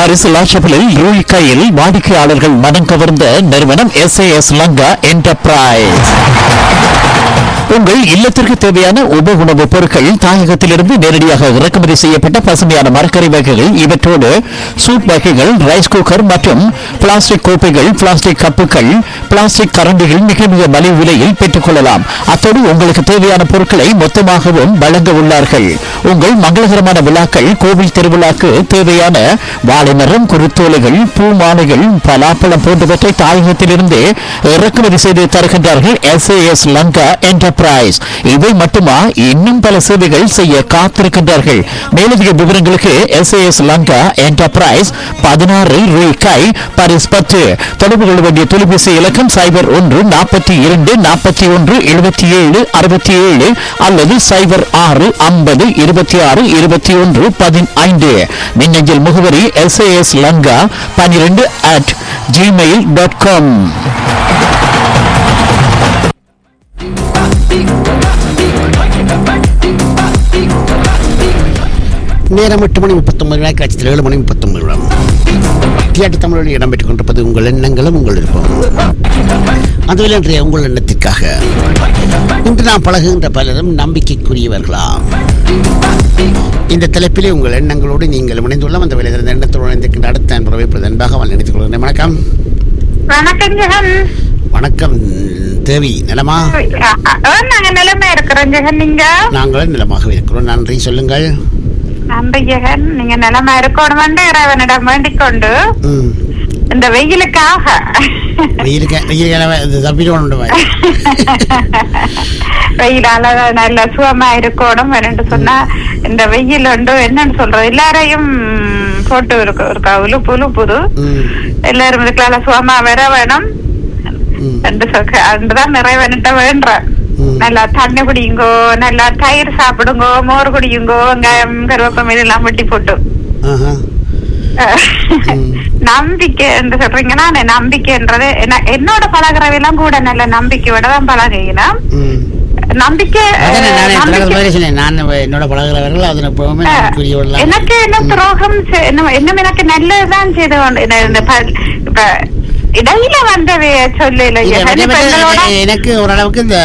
Paris லாஷபிளில் ரூய் கையில் வாடிக்கையாளர்கள் மனம் கவர்ந்த நிறுவனம் எஸ்ஏஎஸ் லங்கா என்டர்பிரைஸ் உங்கள் இல்லத்திற்கு தேவையான உப உணவுப் பொருட்கள் தாயகத்திலிருந்து நேரடியாக இறக்குமதி செய்யப்பட்ட பசுமையான மரக்கறி வகைகள் இவற்றோடு சூப் வகைகள் ரைஸ் குக்கர் மற்றும் பிளாஸ்டிக் கோப்பைகள் பிளாஸ்டிக் கப்புகள் பிளாஸ்டிக் கரண்டிகள் மிக மிக மலிவு விலையில் பெற்றுக்கொள்ளலாம் அத்தோடு உங்களுக்கு தேவையான பொருட்களை மொத்தமாகவும் வழங்க உள்ளார்கள் உங்கள் மங்களகரமான விழாக்கள் கோவில் திருவிழாக்கு தேவையான வாழைமரம் குருத்தோலைகள் பூ மாலைகள் பலாப்பழம் போன்றவற்றை தாயகத்திலிருந்து இறக்குமதி செய்து தருகின்றார்கள் எஸ்ஏஎஸ் லங்கா என்டர்பிரைஸ் இவை மட்டுமா இன்னும் பல சேவைகள் செய்ய காத்திருக்கின்றார்கள் மேலதிக விவரங்களுக்கு எஸ்ஏஎஸ் லங்கா என்டர்பிரைஸ் பதினாறு ரூபாய் பாரிஸ் பத்து தொடர்பு கொள்ள வேண்டிய தொலைபேசி இலக்கம் சைபர் ஒன்று நாற்பத்தி இரண்டு நாற்பத்தி ஒன்று எழுபத்தி ஏழு அறுபத்தி ஏழு அல்லது சைபர் ஆறு ஐம்பது இருபத்தி ஆறு இருபத்தி ஒன்று பதினைந்து மின்னஞ்சல் முகவரி எஸ்ஏஎஸ் லங்கா பன்னிரெண்டு அட் ஜிமெயில் டாட் காம் நேரம் எட்டு மணி முப்பத்தொன்பது விழா காட்சியில் ஏழு மணி முப்பத்தொன்பது விழா தியாட்டி தமிழில் இடம்பெற்றுக் கொண்டிருப்பது உங்கள் எண்ணங்களும் உங்கள் விருப்பம் அதுவில் இன்றைய உங்கள் எண்ணத்திற்காக இன்று நாம் பழகுகின்ற பலரும் நம்பிக்கைக்குரியவர்களா இந்த தலைப்பிலே உங்கள் எண்ணங்களோடு நீங்கள் இணைந்துள்ள அந்த வேலை எண்ணத்தோடு இணைந்திருக்கின்ற அடுத்த அன்புறவை பிரதன்பாக அவள் நினைத்துக் கொள்கிறேன் வணக்கம் வணக்கம் ஜெகன் வணக்கம் தேவி நலமா அ- அ- நாங்க நிலைமை இருக்கிறோம் ஜெகன் நீங்க நாங்களும் நலமாக இருக்கிறோம் நன்றி சொல்லுங்கள் நன்றி ஜெகன் நீங்க நிலைமை இருக்கணும் இறைவனிடம் வேண்டிக் கொண்டு ம் இந்த வெயிலுக்காக வெயிலுக்கு வெயில் தப்பிட்டு வெயிலால நல்ல சுகமா இருக்கணும் என்று சொன்னா இந்த வெயில் உண்டு என்னன்னு சொல்றது எல்லாரையும் போட்டு இருக்கு இருக்கா உழுப்பு உழுப்புது ம் எல்லாரும் இதுக்கெல்லாம் சுகமா வர வேணும் ம் என்று சொல்ற அதுதான் நிறைவேறிட்ட வேண்டுறேன் ம். நல்லா தண்ணி குடியுங்கோ நல்லா தயிர் சாப்பிடுங்கோ மோர் குடியுங்கோ வெங்காயம் கருவேப்பம் இதெல்லாம் வெட்டி போட்டு ஆஹா ம். நம்பிக்கை என்று சொல்றீங்கன்னா அந்த நம்பிக்கைன்றது என்ன- என்னோட பழகுறவையெல்லாம் கூட நல்ல நம்பிக்கையோட தான் பழகினா ம். நம்பிக்கை அதானே நானே அஹ், பழகுற நம்பிக்கை- மாதிரி சொன்னேன். நான் என்னோட பழகுறவர்கள் அதனை எப்பவுமே அஹ், நம்பிக்கையுள்ளவர்களா- எனக்கு என்ன துரோகம் செ- என்ன- இன்னும் எனக்கு நல்லதுதான் செய்து கொண்டு இந்த- இந்த ப- இப்ப இடையில வந்தவே சொல்லல இல்ல, மற்ற- மற்ற- பெண்களோட எனக்கு ஓரளவுக்கு இந்த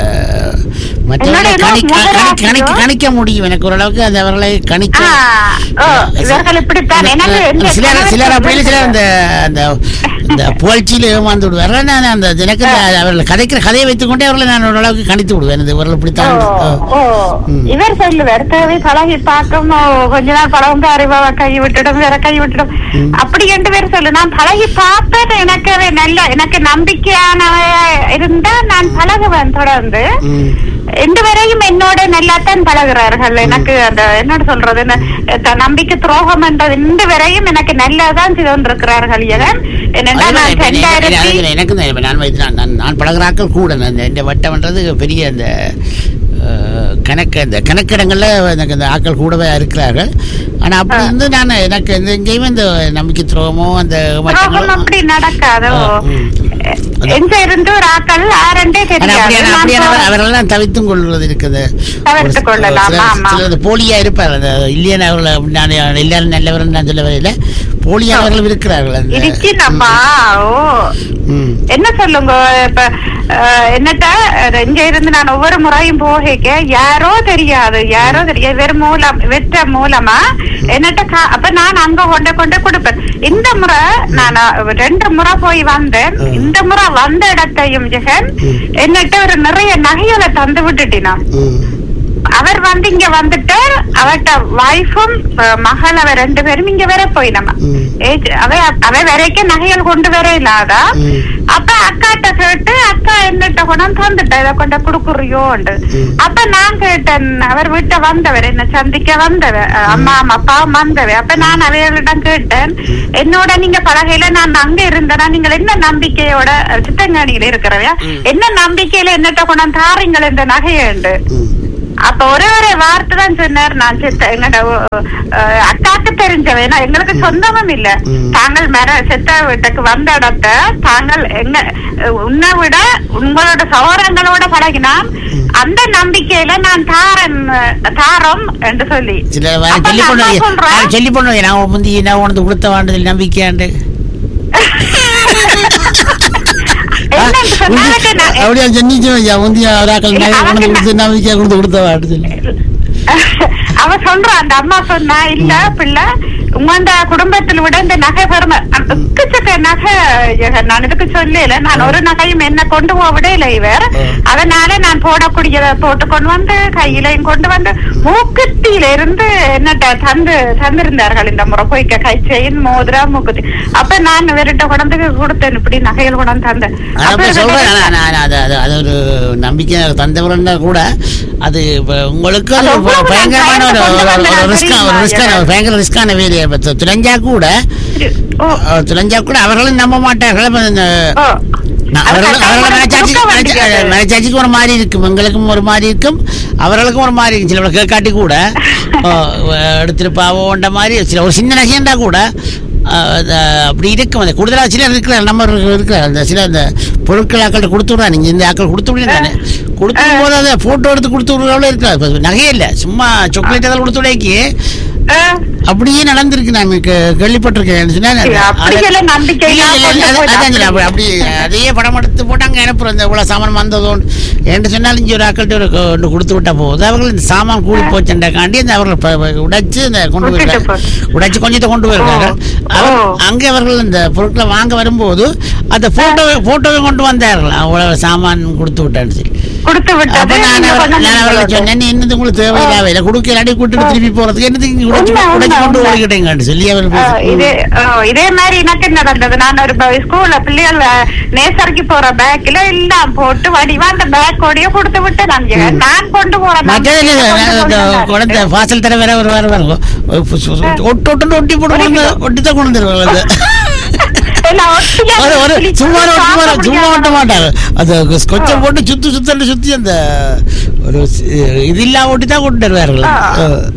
மற்றவர்களை என்னோட கணி- இன்னும் கணி- முதலாவது கணிக்க கணிக்க முடியும் எனக்கு ஓரளவுக்கு அந்த அவர்களை கணிக்க ஆ, ஓ, இவர்கள் இப்படித்தான் எனக்கு இந்த சிலர் கணவர் சிலர் அப்படியே சிலர் அந்த அந்த இந்த புகழ்ச்சியில் ஏமாந்து விடுவார் நான் அந்த எனக்கு இந்த அவர்கள் கதைக்கிற கதையை வைத்துக்கொண்டே அவர்களை நான் ஓரளவுக்கு கணித்து விடுவேன் இந்த இவர்கள் இப்படித்தான் ஓ, ஓ. ஓ. ம். இவர் சொல்லுவார் தேவை பழகி பார்க்கும் ஓ, கொஞ்ச நாள் பழகும் அறிவாவ கை விட்டுடும் வேற கை விட்டுடும் அப்படி ரெண்டு பேர் சொல்லு நான் பழகி பார்ப்பேன் எனக்கு அது நல்ல எனக்கு நம்பிக்கையானவ இருந்தா நான் பழகுவேன் தொடர்ந்து ம். ரெண்டு வரையும் என்னோட நல்லாத்தான் பழகுறார்கள் எனக்கு அந்த என்னோட சொல்றது என்ன, த- நம்பிக்கை துரோகம் என்றது ரெண்டு வரையும் எனக்கு நல்லதான் செய்து கொண்டிருக்கிறார்கள் இவன் என்னென்னா அதுதான் நான் இப்ப எனக்கு- ரெண்டாயிரத்தி எனக்கு- எனக்கு தான் இப்ப நான் வைத்து நான் நான் நான் பழகுறாக்கள் கூட இந்த இந்த வட்டம்ன்றது பெரிய அந்த அஹ், கணக்கு அந்த கணக்கிடங்களில் எனக்கு இந்த ஆட்கள் கூடவே இருக்கிறார்கள் ஆனால் அப்படி இருந்து நான் எனக்கு இந்த எங்கேயுமே இந்த நம்பிக்கை துரோகமோ அந்த துரோகம் ஏமாற்றங்களோ- அப்படி நடக்காதோ ஆ, ம். எங்க இருந்து ஒரு ஆக்கள் ஆரண்டே ஆனா தெரியாது அப்படியான நான் அப்படியான போ- அவரெல்லாம் தவித்தும் கொள்வது இருக்குது தவிர்த்துக் கொள்ளலாம், சிலர் ஆமா. சிலர் போலியா இருப்பார் அந்த இல்லையானவர்கள் நான் எல்லாரும் நல்லவர்கள் நான் சொல்லவே இல்லை போலியானவர்களும் இருக்கிறார்கள் அந்த இருக்கீங்கப்பா ஓ ம் என்ன சொல்லுங்க இப்ப அஹ், என்னட்ட அஹ், இங்க இருந்து நான் ஒவ்வொரு முறையும் போகைக்க யாரோ தெரியாது யாரோ தெரியாது வெறும் மூலம் வெற்ற மூலமா என்னட்ட கா- அப்ப நான் அங்க கொண்டு கொண்டு கொடுப்பேன் இந்த முறை நான் அஹ், ரெண்டு முறை போய் வந்தேன் ம். இந்த முறை வந்த இடத்தையும் ஜெகன் என்னட்ட ஒரு நிறைய நகைகளை தந்து விட்டுட்டினா ம் அவர் வந்து இங்க வந்துட்டு அவர்ட்ட வைஃபும் மகள் அவ ரெண்டு பேரும் இங்க வர போயினமா ம். ஏஜ் அவ அவ வரைக்கும் நகைகள் கொண்டு வர இல்லாதா ம். அப்ப அக்காட்ட கேட்டு அக்கா என்னட்ட கொண்டாந்து தந்துட்ட இத கொண்ட குடுக்குறியோண்டு ம். அப்ப நான் கேட்டேன் அவர் வீட்டை வந்தவர் என்ன சந்திக்க வந்தவர் அஹ், அம்மா அம்மா அப்பாவும் வந்தவர் அப்ப நான் அவைகளிடம் கேட்டேன் என்னோட நீங்க பழகையில நான் அங்க இருந்தேனா நீங்கள் என்ன நம்பிக்கையோட அஹ், சித்தங்காணியில இருக்கிறவையா என்ன நம்பிக்கையில என்னட்ட கொண்டாந்து தாரீங்கள் இந்த நகையுண்டு ம் அப்ப ஒரே ஒரு வார்த்தை தான் சொன்னார் நான் செத்த எங்கட அஹ், அக்காக்கு தெரிஞ்சவ ஏன்னா எங்களுக்கு சொந்தமும் இல்ல ம். தாங்கள் மர செத்த வீட்டுக்கு வந்த இடத்த தாங்கள் எங்க அஹ், உன்னை விட உங்களோட சௌரங்களோட பழகினா அந்த நம்பிக்கையில நான் தாரன் தாரம் என்று சொல்லி சில அப்ப சொல்லி நான் போனது என்ன சொல்றேன்? சொல்லி போனது நான் முந்தி நான் உனக்கு கொடுத்த வாண்டதில் நம்பிக்கையாண்டு என்னன்னு சொன்னா எனக்கு நான்- அப்படியா சொன்னிச்சு ஐயா முந்தைய ஒராக்கள் இல்ல, அவங்க உனக்கு என்ன- கொடுத்து நம்பிக்கையா கொடுத்து கொடுத்த வாண்டு சொல்லி அவ சொல்றா அந்த அம்மா சொன்னா இல்ல பிள்ளை உங்க குடும்பத்தில் விட இந்த நகை பெருமை எக்கச்சக்க நகை ஜெகன், நான் இதுக்கு சொல்லல நான் ஒரு நகையும் என்ன கொண்டு போக விடல இவர் அதனால நான் போடக்கூடியத போட்டு கொண்டு வந்து கையிலையும் கொண்டு வந்து மூக்குத்தியில இருந்து என்னட்ட தந்து தந்திருந்தார்கள் இந்த முறை போய்க்க கை செயின் மோதிரா மூக்குத்தி அப்ப நான் இவர்கிட்ட கொண்டு கொடுத்தேன் இப்படி நகைகள் கொண்டு தந்தேன் ஆனா அப்ப இப்ப சொல்றேன் இவர்கிட்ட- நான் நான் அது அது அது ஒரு நம்பிக்கை தந்தவரன்னா கூட அது இப்ப உங்களுக்கு அது அது ஒரு எவ்வளவு பயங்கரமான ஒரு நான் ஒரு- பயந்து ஒரு ரிஸ்கா ஒரு தெரியுமா? ரிஸ்கான ஒரு பயங்கர ரிஸ்கான வேலையை இப்ப து- துளைஞ்சா கூட ஓ அஹ், துளைஞ்சா கூட அவர்களும் நம்ப மாட்டார்கள் இப்ப இந்த ஓ நான் அது அவர்கள் அவர்கள் கட்டாயம் மனச்சாட்சி கொடுக்க வேண்டியது. மனச்சாட்சிக்கு ஒரு மாதிரி இருக்கும் எங்களுக்கும் ஒரு மாதிரி இருக்கும் அவர்களுக்கும் ஒரு மாதிரி இருக்கும் சில கேட்காட்டி கூட அஹ், எடுத்துட்டு பாவோன்ற மாதிரி சில ஒரு சின்ன நகையண்டா கூட அஹ், அது அப்படி இருக்கும் அந்த கூடுதலாக சிலர் இருக்கிறார் நம்ம இருக்கிறார் அந்த சில அந்த பொருட்கள் ஆக்கள் கொடுத்து விடுறா நீங்க இந்த ஆக்கள் கொடுத்து விடுங்க தானே கொடுத்து போது அதை போட்டோ எடுத்து கொடுத்து விடுறவளே இருக்கிறார் இப்ப நகையே இல்லை சும்மா சாக்லேட் அதெல்லாம் கொடுத்து விடைக்கு ஆ. அப்படியே நடந்திருக்கு நான் கே- கேள்விப்பட்டிருக்கேன் சொன்னா இல்ல, அப்படியெல்லாம் நம்பிக்கை இல்ல, இல்ல, இல்லாம இல்ல, கொண்டு அதான் போய் சொல்றேன். அப்படி- அப்படி அதையே படம் எடுத்து போட்டாங்க அனுப்புறோம் இந்த இவ்வளவு சாமான் வந்ததோ என்று சொன்னாலும் இங்கே ஒரு ஆக்கள்கிட்ட ஒரு கொ- ஒன்று கொடுத்து விட்டா போகுது அவர்கள் இந்த சாமான் கூடி போச்சுண்டாக்காண்டி இந்த அவர்கள் ப- ப- உடைச்சு இந்த கொண்டு விட்டுட்டு போயிருக்காங்க உடைச்சு கொஞ்சத்தை கொண்டு போயிருக்காங்க ஓ. அவர் ஓ. அங்கே அவர்கள் இந்த பொருட்களை வாங்க வரும்போது அந்த போட்டோவை போட்டோவை கொண்டு வந்தார்கள் அவ்வளவு சாமான் கொடுத்து விட்டான்னு சொல்லி கொடுத்து அப்ப விட்டது நான் நீங்க அவர்- கொண்டு நான் அவர்களை வந்து சொன்னேன் "நீ என்னது உங்களுக்கு தேவையில்லாம இல்லை கொடுக்க இல்லாட்டி கூட்டிட்டு திருப்பி போறதுக்கு என்னதுக்கு இங்க உடைச்சு உண்மை, உடைச்சு கொண்டு உண்மை. ஓடிக்கிட்டேங்கன்னு சொல்லி அவர் ஆ, பேசி- இதே ஆ, இதே மாதிரி எனக்கு நடந்தது நான் ஒரு ப- ஸ்கூல்ல பிள்ளைகள் நேசருக்கு போற பேக்ல எல்லாம் போட்டு வடிவா அந்த பேக் ஓடிய கொடுத்து விட்டு நான் ஜெகன். நான் கொண்டு போறேன் மற்றது இல்ல, நான் நான் கொண்டு இந்த போறேன். குழந்தை வாசல் தர வேற ஒரு வேற பாருங்க ஒட்டு ஒட்டு ஒட்டி போட்டு கொண்டு ஒட்டி தான் கொண்டு வந்துருவாங்க எல்லாம் ஒட்டியா ஒரு ஒரு கிழிச்சு சும்மா ஒரு சும்மா ஒரு- சாப்பிட சும்மா ஒட்ட முடியாம மாட்டாங்க அது ஸ்கொச்சை போட்டு சுத்து சுத்தன்னு சுத்தி அந்த ஒரு சி- இது இல்லாம ஒட்டி தான் கொண்டு வருவார்கள் ஆ.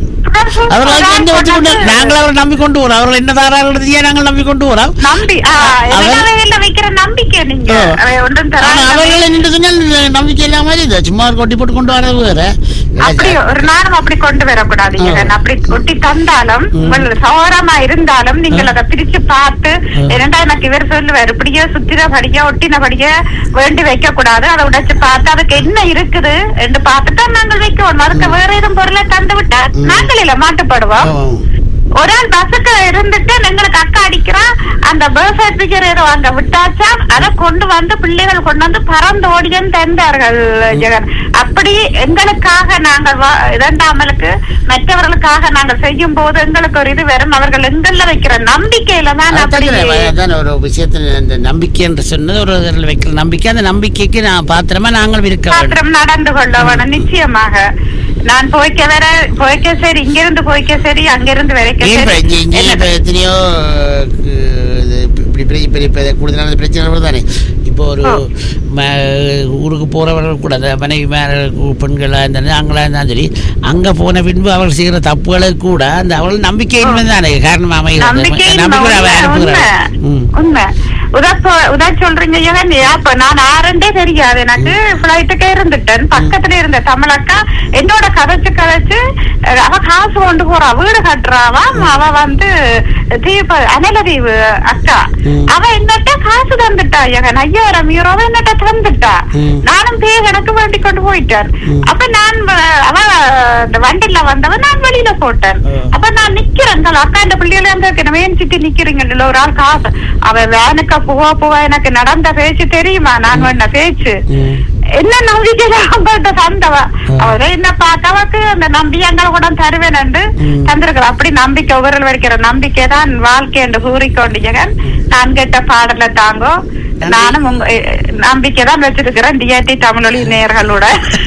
அவர்கள் நான் எங்க வச்சு கொண்டு கொண்டு நாங்கள் அவரை நம்பி கொண்டு வரோம் அவர்கள் என்ன தாரார்கள் தெரியா நாங்கள் நம்பி கொண்டு வரோம் நம்பி ஆ, அவர்- எல்லா வைக்கிற நம்பிக்கை நீங்க ஆ. அவன் ஒன்றும் ஆனா தராத அவர்கள் நின்று சொன்னால் நம்பிக்கை இல்லாம மாதிரி இது சும்மா ஒரு கொட்டி போட்டு கொண்டு வரது வேற அப்படி ஒரு நாளும் அப்படி கொண்டு வரக்கூடாது ஆ. ஜெகன். அப்படி ஒட்டி தந்தாலும் உங்கள் சௌரமா இருந்தாலும் நீங்கள் அதை பிரிச்சு பார்த்து என்னடா எனக்கு இவர் சொல்லுவார் இப்படியே சுத்தினபடியா ஒட்டினபடியா வேண்டி வைக்க கூடாது அதை உடைச்சு பார்த்து அதுக்கு என்ன இருக்குது என்று பார்த்துட்டு தான் நாங்கள் வைக்கணும் அதுக்கு வேற எதுவும் பொருளை தந்து விட்டா நாங்கள் இல்ல மாட்டுப்படுவோம் ஒரு ஆள் பஸ்ஸுக்கு இருந்துட்டு எங்களுக்கு அக்கா அடிக்கிறா அந்த பர்த் சர்டிபிகேட் ஏதோ அங்க விட்டாச்சா அதை கொண்டு வந்து பிள்ளைகள் கொண்டு வந்து பறந்து ஓடியன்னு தந்தார்கள் ஜெகன் அப்படி எங்களுக்காக நாங்கள் வா- இரண்டாமலுக்கு மற்றவர்களுக்காக நாங்கள் செய்யும் போது எங்களுக்கு ஒரு இது வரும் அவர்கள் எங்கள்ல வைக்கிற நம்பிக்கையில தான் அப்படி அதான் ஒரு விஷயத்துல இந்த நம்பிக்கை என்று சொன்னது ஒரு இதுல வைக்கிற நம்பிக்கை அந்த நம்பிக்கைக்கு நான் பாத்திரமா நாங்கள் இருக்க வேண்டும் பாத்திரம் நடந்து கொள்ள வேணும் நிச்சயமாக நான் போய்க்க வேற போய்க்க சரி இங்கிருந்து போய்க்க சரி அங்கிருந்து வரைக்க ஏன் இப்ப சரி இங்க- இங்க என்ன- இப்ப எத்தனையோ அஹ், இது இப்படி பெரிய பெரிய பெரிய கூடுதலான பிரச்சனை வருதானே இப்போ ஒரு ஆ. ம- ஊருக்கு போறவர்கள் கூட அந்த மனைவி மேல பெண்களா இருந்தாலும் ஆங்களா இருந்தாலும் சரி அங்க போன பின்பு அவர்கள் செய்கிற தப்புகளை கூட அந்த அவர்கள் நம்பிக்கையின்மை தானே காரணம் அமைகிறது நம்பிக்கை நம்பிக்கை அவ உண்மை, அனுப்புகிறார் ம். உண்மை உதா சொ- உதா சொல்றீங்க ஏன் அப்ப நான் ஆரண்டே தெரியாது எனக்கு பிளைட்டுக்கே இருந்துட்டேன் பக்கத்துல இருந்த தமிழக்கா என்னோட கதைச்சு கதைச்சு அஹ், அவ காசு கொண்டு போறா வீடு கட்டுறாவா அவ வந்து தீப அனலதீவு அக்கா ம். அவ என்னட்ட காசு தந்துட்டா எகன் ஐயாயிரம் யூரோவை என்னட்ட தந்துட்டா ம். நானும் பே கணக்கு வேண்டி கொண்டு போயிட்டேன் ம். அப்ப நான் வ- அவ இந்த வண்டில வந்தவன் நான் வெளியில போட்டேன் ஆ. அப்ப நான் நிக்கிறேன் தல அக்கா இந்த பிள்ளைகளை அங்க இருக்கணும் ஏன் சிட்டி நிக்கிறீங்கல்ல ஒரு ஆள் காசு அவ வேனுக்கு போவா போவா எனக்கு நடந்த பேச்சு தெரியுமா நான் வேண்ட பேச்சு ம். என்ன நம்பிக்கையில அவங்கள்ட்ட தந்தவ ஆ. அவரே என்ன பார்க்கவக்கு அந்த நம்பியங்கள் கூட தருவேன் ம். தந்திருக்கிற அப்படி நம்பிக்கை ஒவ்வொரு வைக்கிற நம்பிக்கை தான் வாழ்க்கை என்று கூறிக்கொண்டு ஜெகன் நான் கேட்ட பாடல தாங்கோ நன்றி. நானும் உங்க எ- நம்பிக்கை தான் வச்சிருக்கிறேன் டிஆர்டி தமிழொலி நேயர்களோட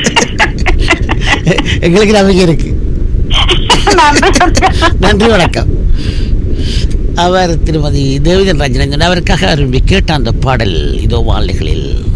எங்களுக்கு நம்பிக்கை இருக்கு நன்றி நன்றி வணக்கம் அவர் திருமதி தேவிதன் ராஜன் அவருக்காக விரும்பி கேட்ட அந்த பாடல் இதோ வாழ்நிகளில்